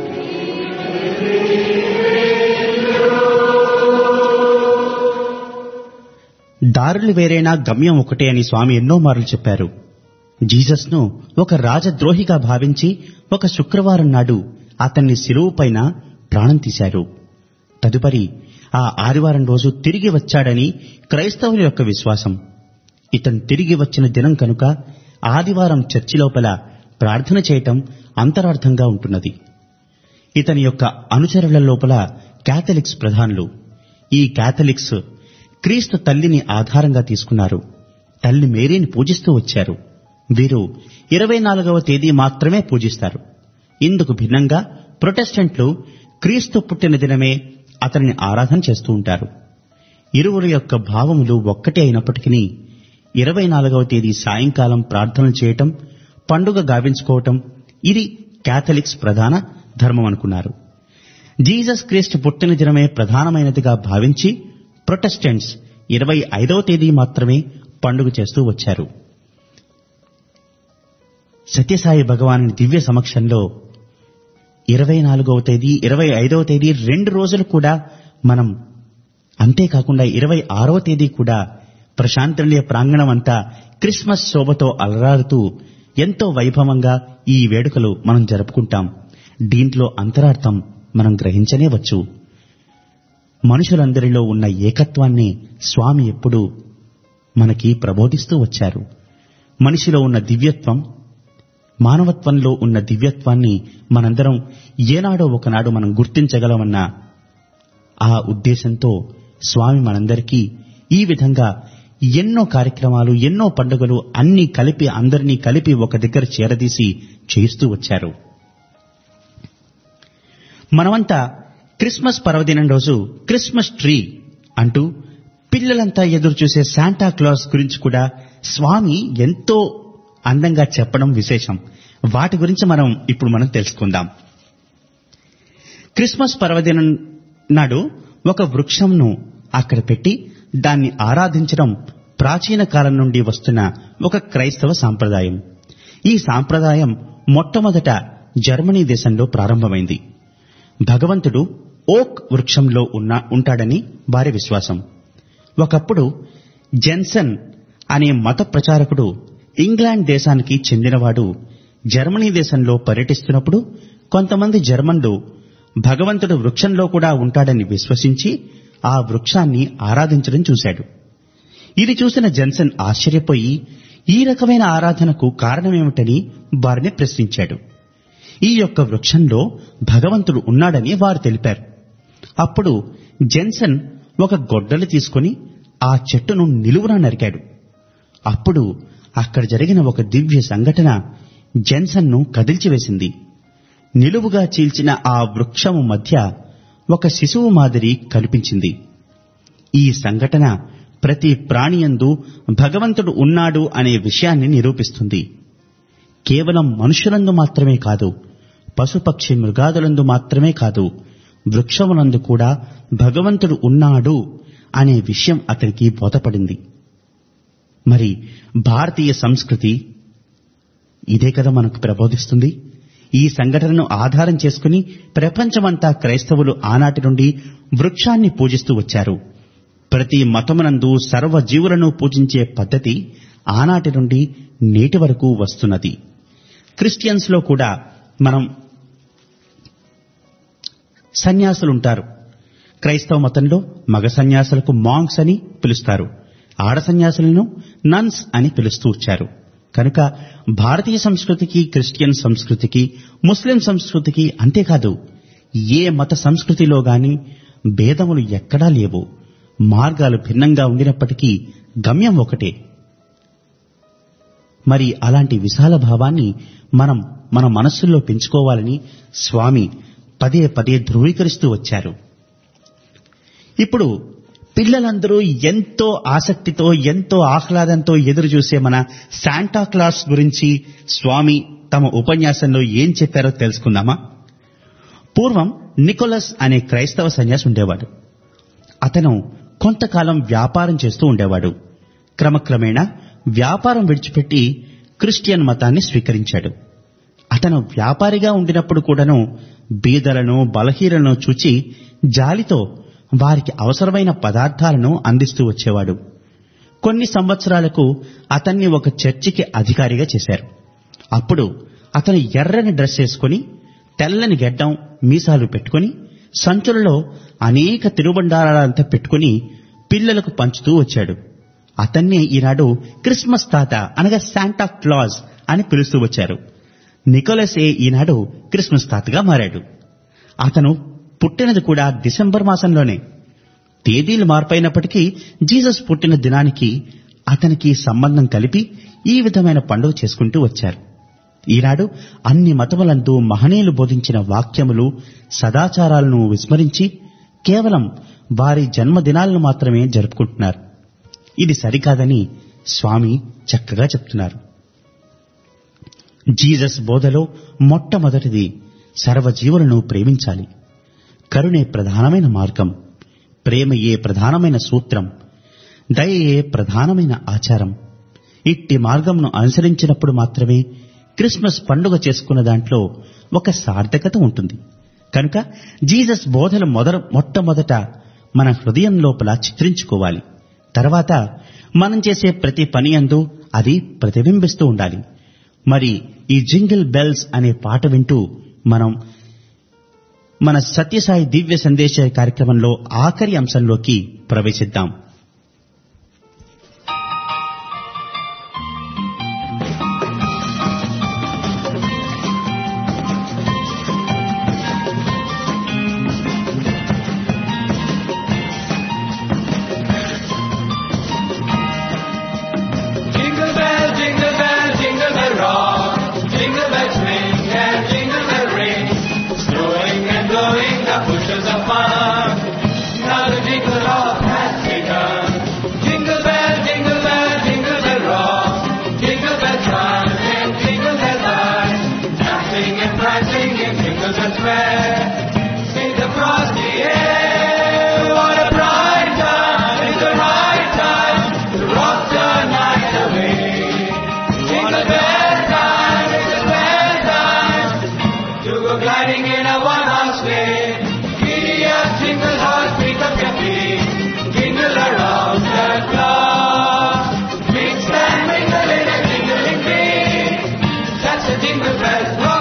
దారులు వేరైనా గమ్యం ఒకటే అని స్వామి ఎన్నో మార్లు చెప్పారు Jesus ను ఒక రాజద్రోహిగా భావించి ఒక శుక్రవారం నాడు అతన్ని శిలువు పైన ప్రాణం తీశారు తదుపరి ఆ ఆదివారం రోజు తిరిగి వచ్చాడని క్రైస్తవుల యొక్క విశ్వాసం ఇతను తిరిగి వచ్చిన దినం కనుక ఆదివారం చర్చి లోపల ప్రార్థన చేయటం అంతరార్థంగా ఉంటున్నది ఇతని యొక్క అనుచరుల లోపల క్యాథలిక్స్ ప్రధానులు ఈ క్యాథలిక్స్ క్రీస్తు తల్లిని ఆధారంగా తీసుకున్నారు తల్లి మేరీని పూజిస్తూ వచ్చారు వీరు ఇరవై నాలుగవ తేదీ మాత్రమే పూజిస్తారు ఇందుకు భిన్నంగా ప్రొటెస్టెంట్లు క్రీస్తు పుట్టిన దినమే అతనిని ఆరాధన చేస్తూ ఉంటారు ఇరువురి యొక్క భావములు ఒక్కటే అయినప్పటికీ ఇరవై నాలుగవ తేదీ సాయంకాలం ప్రార్థనలు చేయటం పండుగ గావించుకోవటం ఇది క్యాథలిక్స్ ప్రధాన ధర్మం అనుకున్నారు జీసస్ క్రీస్తు పుట్టిన దినమే ప్రధానమైనదిగా భావించి ప్రొటెస్టెంట్స్ ఇరవై ఐదవ తేదీ మాత్రమే పండుగ చేస్తూ వచ్చారు సత్యసాయి భగవాను దివ్య సమక్షంలో ఇరవై నాలుగవ తేదీ ఇరవై ఐదవ తేదీ రెండు రోజులు కూడా మనం అంతేకాకుండా ఇరవై ఆరవ తేదీ కూడా ప్రశాంతనిలయ ప్రాంగణం అంతా క్రిస్మస్ శోభతో అలరారుతూ ఎంతో వైభవంగా ఈ వేడుకలు మనం జరుపుకుంటాం దీంట్లో అంతరార్థం మనం గ్రహించనే వచ్చు మనుషులందరిలో ఉన్న ఏకత్వాన్ని స్వామి ఎప్పుడూ మనకి ప్రబోధిస్తూ వచ్చారు మనిషిలో ఉన్న దివ్యత్వం మానవత్వంలో ఉన్న దివ్యత్వాన్ని మనందరం ఏనాడో ఒకనాడు మనం గుర్తించగలమన్న ఆ ఉద్దేశంతో స్వామి మనందరికీ ఈ విధంగా ఎన్నో కార్యక్రమాలు ఎన్నో పండుగలు అన్ని కలిపి అందరినీ కలిపి ఒక దగ్గర చేరదీసి చేస్తూ వచ్చారు మనమంతా క్రిస్మస్ పర్వదినం రోజు క్రిస్మస్ ట్రీ అంటూ పిల్లలంతా ఎదురు చూసే శాంటా క్లాస్ గురించి కూడా స్వామి ఎంతో అందంగా చెప్పడం విశేషం వాటి గురించి మనం ఇప్పుడు మనం తెలుసుకుందాం క్రిస్మస్ పర్వదినం నాడు ఒక వృక్షంను అక్కడ పెట్టి దాన్ని ఆరాధించడం ప్రాచీన కాలం నుండి వస్తున్న ఒక క్రైస్తవ సాంప్రదాయం ఈ సాంప్రదాయం మొట్టమొదట జర్మనీ దేశంలో ప్రారంభమైంది భగవంతుడు ఓక్ వృక్షంలో ఉన్న ఉంటాడని వారి విశ్వాసం ఒకప్పుడు జెన్సన్ అనే మత ప్రచారకుడు ఇంగ్లాండ్ దేశానికి చెందినవాడు జర్మనీ దేశంలో పర్యటిస్తున్నప్పుడు కొంతమంది జర్మన్లు భగవంతుడు వృక్షంలో కూడా ఉంటాడని విశ్వసించి ఆ వృక్షాన్ని ఆరాధించడం చూశాడు ఇది చూసిన జెన్సన్ ఆశ్చర్యపోయి ఈ రకమైన ఆరాధనకు కారణమేమిటని వారిని ప్రశ్నించాడు ఈ యొక్క వృక్షంలో భగవంతుడు ఉన్నాడని వారు తెలిపారు అప్పుడు జెన్సన్ ఒక గొడ్డలి తీసుకుని ఆ చెట్టును నిలువునా నరికాడు అప్పుడు అక్కడ జరిగిన ఒక దివ్య సంఘటన జెన్సన్ను కదిల్చివేసింది నిలువుగా చీల్చిన ఆ వృక్షము మధ్య ఒక శిశువు మాదిరి కనిపించింది ఈ సంఘటన ప్రతి ప్రాణియందు భగవంతుడు ఉన్నాడు అనే విషయాన్ని నిరూపిస్తుంది కేవలం మనుషులందు మాత్రమే కాదు పశుపక్షి మృగాదులందు మాత్రమే కాదు వృక్షమునందు కూడా భగవంతుడు ఉన్నాడు అనే విషయం అతనికి బోధపడింది మరి భారతీయ సంస్కృతి ఇదే కదా మనకు ప్రబోధిస్తుంది ఈ సంఘటనను ఆధారం చేసుకుని ప్రపంచమంతా క్రైస్తవులు ఆనాటి నుండి వృక్షాన్ని పూజిస్తూ వచ్చారు ప్రతి మతమునందు సర్వ జీవులను పూజించే పద్ధతి ఆనాటి నుండి నేటి వరకు వస్తున్నది క్రిస్టియన్స్ లో కూడా మనం సన్యాసులుంటారు క్రైస్తవ మతంలో మగ సన్యాసులకు మాంగ్స్ అని పిలుస్తారు ఆడ సన్యాసులను నన్స్ అని పిలుస్తూ వచ్చారు కనుక భారతీయ సంస్కృతికి క్రిస్టియన్ సంస్కృతికి ముస్లిం సంస్కృతికి అంతేకాదు ఏ మత సంస్కృతిలో గాని భేదములు ఎక్కడా లేవు మార్గాలు భిన్నంగా ఉండినప్పటికీ గమ్యం ఒకటే మరి అలాంటి విశాల భావాన్ని మనం మన మనస్సుల్లో పెంచుకోవాలని స్వామి పదే పదే ధృవీకరిస్తూ వచ్చారు ఇప్పుడు పిల్లలందరూ ఎంతో ఆసక్తితో ఎంతో ఆహ్లాదంతో ఎదురు చూసే మన శాంటా క్లాస్ గురించి స్వామి తమ ఉపన్యాసంలో ఏం చెప్పారో తెలుసుకుందామా పూర్వం నికోలస్ అనే క్రైస్తవ సన్యాసి ఉండేవాడు అతను కొంతకాలం వ్యాపారం చేస్తూ ఉండేవాడు క్రమక్రమేణా వ్యాపారం విడిచిపెట్టి క్రిస్టియన్ మతాన్ని స్వీకరించాడు అతను వ్యాపారిగా ఉండినప్పుడు కూడాను బీదలను బలహీనలను చూచి జాలితో వారికి అవసరమైన పదార్థాలను అందిస్తూ వచ్చేవాడు కొన్ని సంవత్సరాలకు అతన్ని ఒక చర్చికి అధికారిగా చేశారు అప్పుడు అతను ఎర్రని డ్రెస్ వేసుకుని తెల్లని గెడ్డం మీసాలు పెట్టుకుని సంచులలో అనేక తిరుబండారాలంతా పెట్టుకుని పిల్లలకు పంచుతూ వచ్చాడు అతన్నే ఈనాడు క్రిస్మస్ తాత అనగా శాంటా క్లాజ్ అని పిలుస్తూ వచ్చారు నికోలస్ ఏ ఈనాడు క్రిస్మస్ తాతగా మారాడు అతను పుట్టినది కూడా డిసెంబర్ మాసంలోనే తేదీలు మార్పైనప్పటికీ జీసస్ పుట్టిన దినానికి అతనికి సంబంధం కలిపి ఈ విధమైన పండుగ చేసుకుంటూ వచ్చారు ఈనాడు అన్ని మతములందు మహనీయులు బోధించిన వాక్యములు సదాచారాలను విస్మరించి కేవలం వారి జన్మదినాలను మాత్రమే జరుపుకుంటున్నారు ఇది సరికాదని స్వామి చక్కగా చెప్తున్నారు జీసస్ బోధలో మొట్టమొదటిది సర్వజీవులను ప్రేమించాలి కరుణే ప్రధానమైన మార్గం ప్రేమయే ప్రధానమైన సూత్రం దయయే ప్రధానమైన ఆచారం ఇట్టి మార్గంను అనుసరించినప్పుడు మాత్రమే క్రిస్మస్ పండుగ చేసుకున్న దాంట్లో ఒక సార్థకత ఉంటుంది కనుక జీసస్ బోధల మొదల మొట్టమొదట మన హృదయం లోపల చిత్రించుకోవాలి తర్వాత మనం చేసే ప్రతి పని అందు అది ప్రతిబింబిస్తూ ఉండాలి మరి ఈ జింగిల్ బెల్స్ అనే పాట వింటూ మనం మన సత్యసాయి దివ్య సందేశ కార్యక్రమంలో ఆఖరి అంశంలోకి ప్రవేశిద్దాం Jingle bell, jingle bell, jingle bell rock. Jingle bells ring and jingle bell ring. Snowing and blowing the bushels of fun. Now the jingle hop has begun. Jingle bell, jingle bell, jingle bell rock. Jingle bell chime and jingle bell ride. Dancing and prancing in jingle bell square. Sing the frosty air. What a bright time. It's the right time to rock the night away. Jingle bell time. It's the bell time to go gliding in a one-horse sleigh. Giddy up, jingle horse, pick up your feet. Jingle around the clock. Mix and mingle in a jingling beat. That's the jingle bell rock.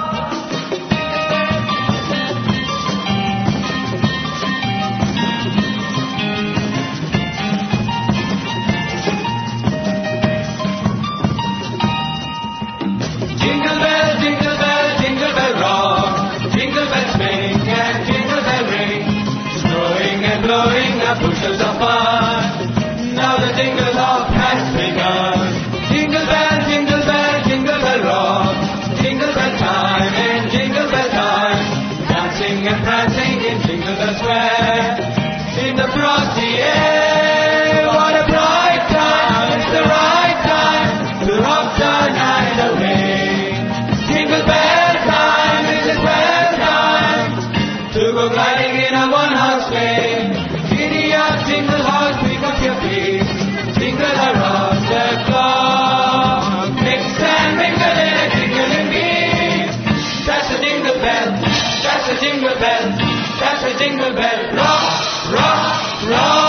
Jingle bell, jingle bell, jingle bell rock. Jingle bells swing and jingle bell ring. Snowing and blowing the bushels of fun. Now the jingle hop has begun. Jingle bell, jingle bell, jingle bell rock. Jingle bell time and jingle bell time. Dancing and prancing in jingle bell square. In the frosty air, what a bright time! It's the right time to rock the night away. Jingle bell time, it's a bell time to go gliding in a one-horse sleigh. Giddy up, jingle horse, pick up your feet, jingle around the clock. Mix and mingle in a jingling beat. That's a jingle bell, that's a jingle bell, that's a jingle bell. Rock, rock, rock.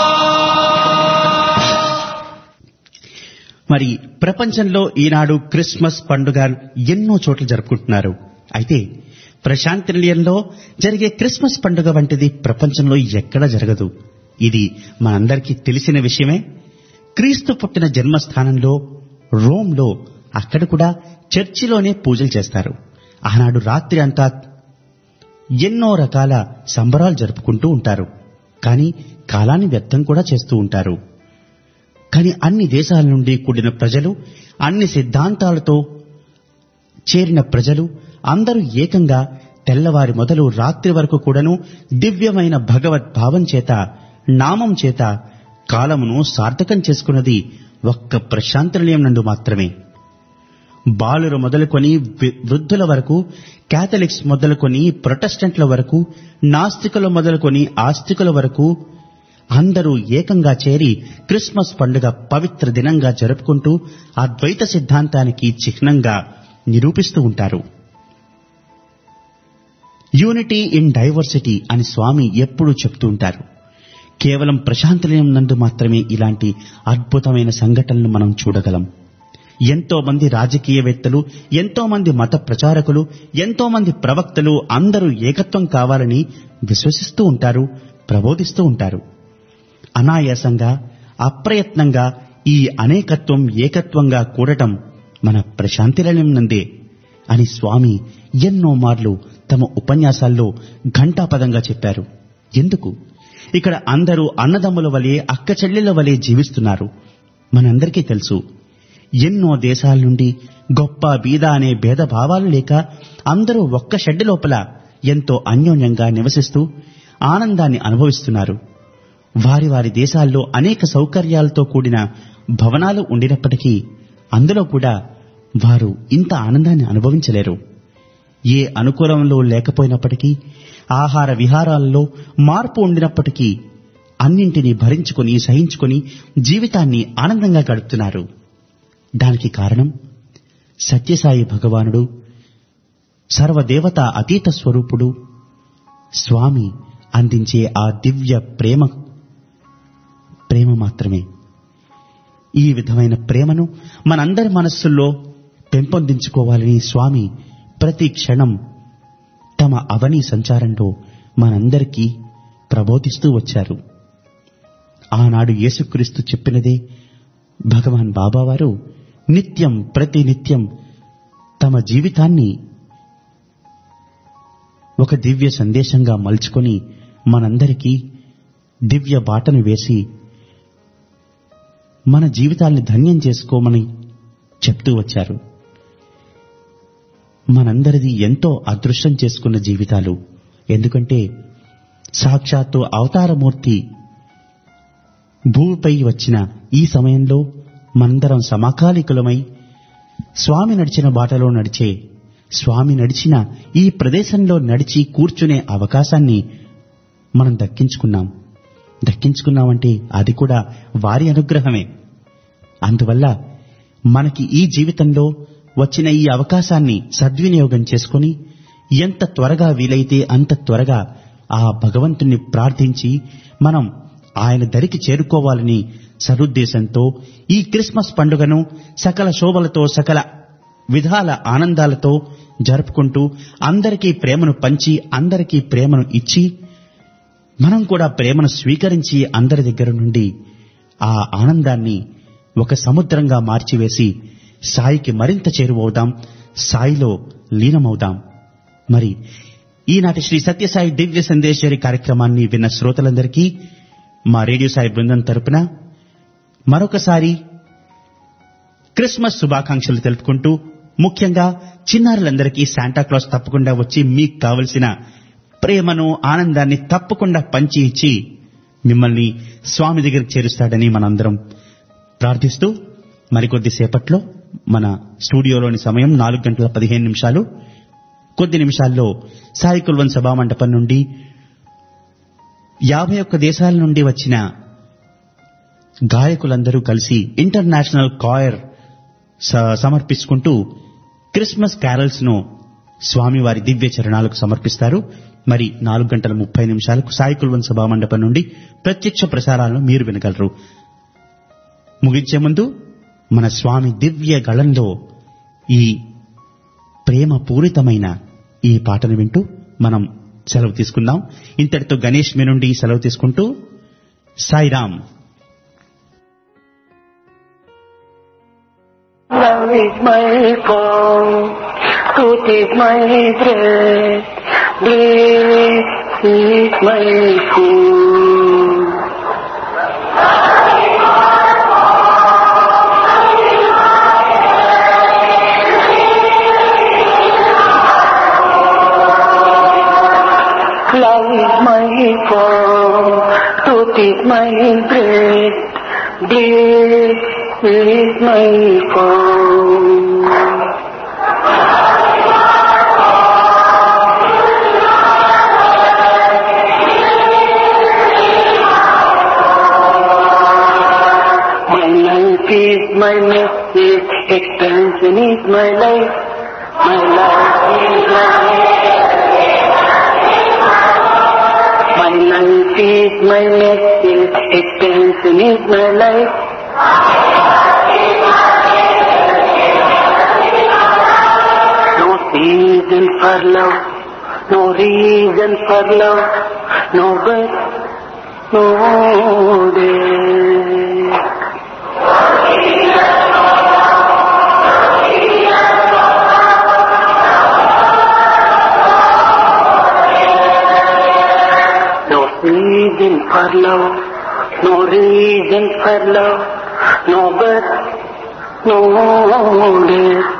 మరి ప్రపంచంలో ఈనాడు Christmas పండుగ ఎన్నో చోట్ల జరుపుకుంటున్నారు అయితే ప్రశాంతి నిలయంలో జరిగే Christmas పండుగ వంటిది ప్రపంచంలో ఎక్కడా జరగదు ఇది మనందరికీ తెలిసిన విషయమే క్రీస్తు పుట్టిన జన్మస్థానంలో రోమ్లో అక్కడ కూడా చర్చిలోనే పూజలు చేస్తారు ఆనాడు రాత్రి అంతా ఎన్నో రకాల సంబరాలు జరుపుకుంటూ ఉంటారు కానీ కాలాన్ని వ్యర్థం కూడా చేస్తూ ఉంటారు కానీ అన్ని దేశాల నుండి కూడిన ప్రజలు అన్ని సిద్ధాంతాలతో చేరిన ప్రజలు అందరూ ఏకంగా తెల్లవారి మొదలు రాత్రి వరకు కూడాను దివ్యమైన భగవద్భావం చేత నామం చేత కాలమును సార్థకం చేసుకున్నది ఒక్క ప్రశాంత నిలయం నందు మాత్రమే బాలురు మొదలుకొని వి- వృద్ధుల వరకు క్యాథలిక్స్ మొదలుకొని ప్రొటెస్టెంట్ల వరకు నాస్తికులు మొదలుకొని ఆస్తికుల వరకు అందరూ ఏకంగా చేరి క్రిస్మస్ పండుగ పవిత్ర దినంగా జరుపుకుంటూ అద్వైత సిద్ధాంతానికి చిహ్నంగా నిరూపిస్తూ ఉంటారు యూనిటీ ఇన్ డైవర్సిటీ అని స్వామి ఎప్పుడూ చెప్తూ ఉంటారు కేవలం ప్రశాంతనిలయం నందు మాత్రమే ఇలాంటి అద్భుతమైన సంఘటనలు మనం చూడగలం ఎంతో మంది రాజకీయవేత్తలు ఎంతో మంది మత ప్రచారకులు ఎంతో మంది ప్రవక్తలు అందరూ ఏకత్వం కావాలని విశ్వసిస్తూ ఉంటారు ప్రబోధిస్తూ ఉంటారు అనాయాసంగా అప్రయత్నంగా ఈ అనేకత్వం ఏకత్వంగా కూడటం మన ప్రశాంతిలయం నందే అని స్వామి ఎన్నో మార్లు తమ ఉపన్యాసాల్లో ఘంటాపదంగా చెప్పారు ఎందుకు ఇక్కడ అందరూ అన్నదమ్ముల వలె అక్క చెల్లెల వలె జీవిస్తున్నారు మనందరికీ తెలుసు ఎన్నో దేశాల నుండి గొప్ప బీద అనే భేదభావాలు లేక అందరూ ఒక్క షెడ్ లోపల ఎంతో అన్యోన్యంగా నివసిస్తూ ఆనందాన్ని అనుభవిస్తున్నారు వారి వారి దేశాల్లో అనేక సౌకర్యాలతో కూడిన భవనాలు ఉండినప్పటికీ అందులో కూడా వారు ఇంత ఆనందాన్ని అనుభవించలేరు ఏ అనుకూలంలో లేకపోయినప్పటికీ ఆహార విహారాలలో మార్పు ఉండినప్పటికీ అన్నింటినీ భరించుకొని సహించుకొని జీవితాన్ని ఆనందంగా గడుపుతున్నారు దానికి కారణం సత్యసాయి భగవానుడు సర్వదేవత అతీత స్వరూపుడు స్వామి అందించే ఆ దివ్య ప్రేమ ప్రేమ మాత్రమే ఈ విధమైన ప్రేమను మనందరి మనస్సుల్లో పెంపొందించుకోవాలని స్వామి ప్రతి క్షణం తమ అవని సంచారంలో మనందరికీ ప్రబోధిస్తూ వచ్చారు ఆనాడు యేసుక్రీస్తు చెప్పినదే భగవాన్ బాబావారు నిత్యం ప్రతి నిత్యం తమ జీవితాన్ని ఒక దివ్య సందేశంగా మలుచుకొని మనందరికీ దివ్య బాటను వేసి మన జీవితాల్ని ధన్యం చేసుకోమని చెప్తూ వచ్చారు మనందరిది ఎంతో అదృష్టం చేసుకున్న జీవితాలు ఎందుకంటే సాక్షాత్తు అవతారమూర్తి భూమిపై వచ్చిన ఈ సమయంలో మనందరం సమకాలికులమై స్వామి నడిచిన బాటలో నడిచే స్వామి నడిచిన ఈ ప్రదేశంలో నడిచి కూర్చునే అవకాశాన్ని మనం దక్కించుకున్నాం దక్కించుకున్నామంటే అది కూడా వారి అనుగ్రహమే అందువల్ల మనకి ఈ జీవితంలో వచ్చిన ఈ అవకాశాన్ని సద్వినియోగం చేసుకొని ఎంత త్వరగా వీలైతే అంత త్వరగా ఆ భగవంతుణ్ణి ప్రార్థించి మనం ఆయన దరికి చేరుకోవాలని సదుద్దేశంతో ఈ క్రిస్మస్ పండుగను సకల శోభలతో సకల విధాల ఆనందాలతో జరుపుకుంటూ అందరికీ ప్రేమను పంచి అందరికీ ప్రేమను ఇచ్చి మనం కూడా ప్రేమను స్వీకరించి అందరి దగ్గర నుండి ఆ ఆనందాన్ని ఒక సముద్రంగా మార్చివేసి సాయికి మరింత చేరువవుదాం సాయిలో లీనమవుదాం మరి ఈనాటి శ్రీ సత్యసాయి దివ్య సందేశ్వరి కార్యక్రమాన్ని విన్న శ్రోతలందరికీ మా రేడియో సాయి బృందం తరపున మరొకసారి క్రిస్మస్ శుభాకాంక్షలు తెలుపుకుంటూ ముఖ్యంగా చిన్నారులందరికీ శాంటాక్లాస్ తప్పకుండా వచ్చి మీకు కావలసిన ప్రేమను ఆనందాన్ని తప్పకుండా పంచి ఇచ్చి మిమ్మల్ని స్వామి దగ్గరికి చేరుస్తాడని మనందరం ప్రార్థిస్తూ మరికొద్ది సేపట్లో మన స్టూడియోలోని సమయం నాలుగు గంటల పదిహేను నిమిషాలు కొద్ది నిమిషాల్లో సాయి కుల్వన్ సభా మండపం నుండి యాభై ఒక్క దేశాల నుండి వచ్చిన గాయకులందరూ కలిసి ఇంటర్నేషనల్ కాయర్ స- సమర్పించుకుంటూ క్రిస్మస్ క్యారల్స్ ను స్వామివారి దివ్య చరణాలకు సమర్పిస్తారు మరి నాలుగు గంటల ముప్పై నిమిషాలకు సాయి కుల్వన్ సభా మండపం నుండి ప్రత్యక్ష ప్రసారాలను మీరు వినగలరు ముగించే ముందు మన స్వామి దివ్య గళంలో ఈ ప్రేమ పూరితమైన ఈ పాటను వింటూ మనం సెలవు తీసుకుందాం ఇంతటితో గణేష్ మీ నుండి సెలవు తీసుకుంటూ Sairam Love is my form, truth is my breath, bliss is my food. Love is my form, truth is my breath, bliss is my form. My life is my message, expansion is my life. My life is my My life is my message, expansion is my life. No reason for love, no reason for love, no birth, no day. No reason for love, no reason for love, no birth, no death.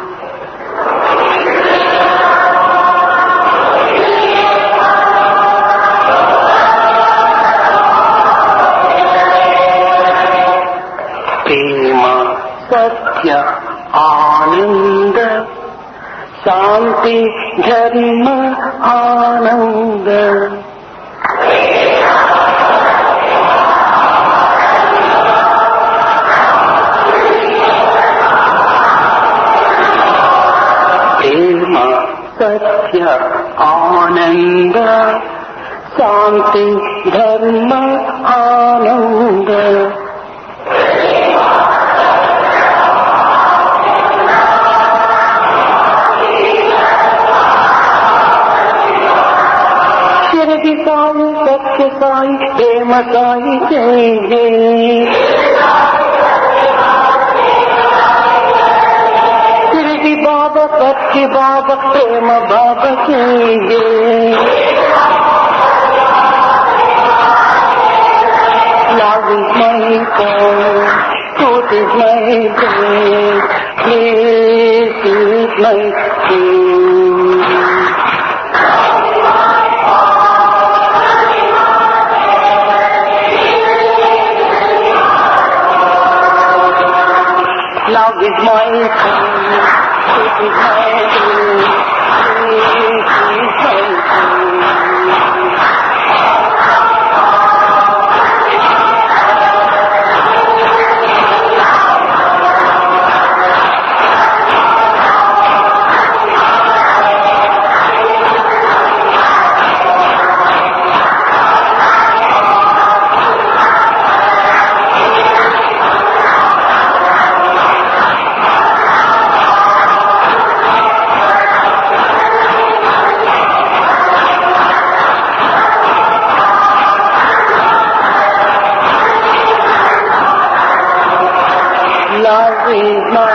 ప్రేమ సత్య ఆనంద శాంతి ధర్మ ఆనంద ప్రేమ సత్య ఆనంద శాంతి ధర్మ ఆనంద ప్రేమ సాయి జై జై తిరిగి బాబా పచ్చి బాబా ప్రేమ బాబా జై జై Love is my God, truth is my day, please is my king. Love is my king, truth is my day, please is my king. Love is my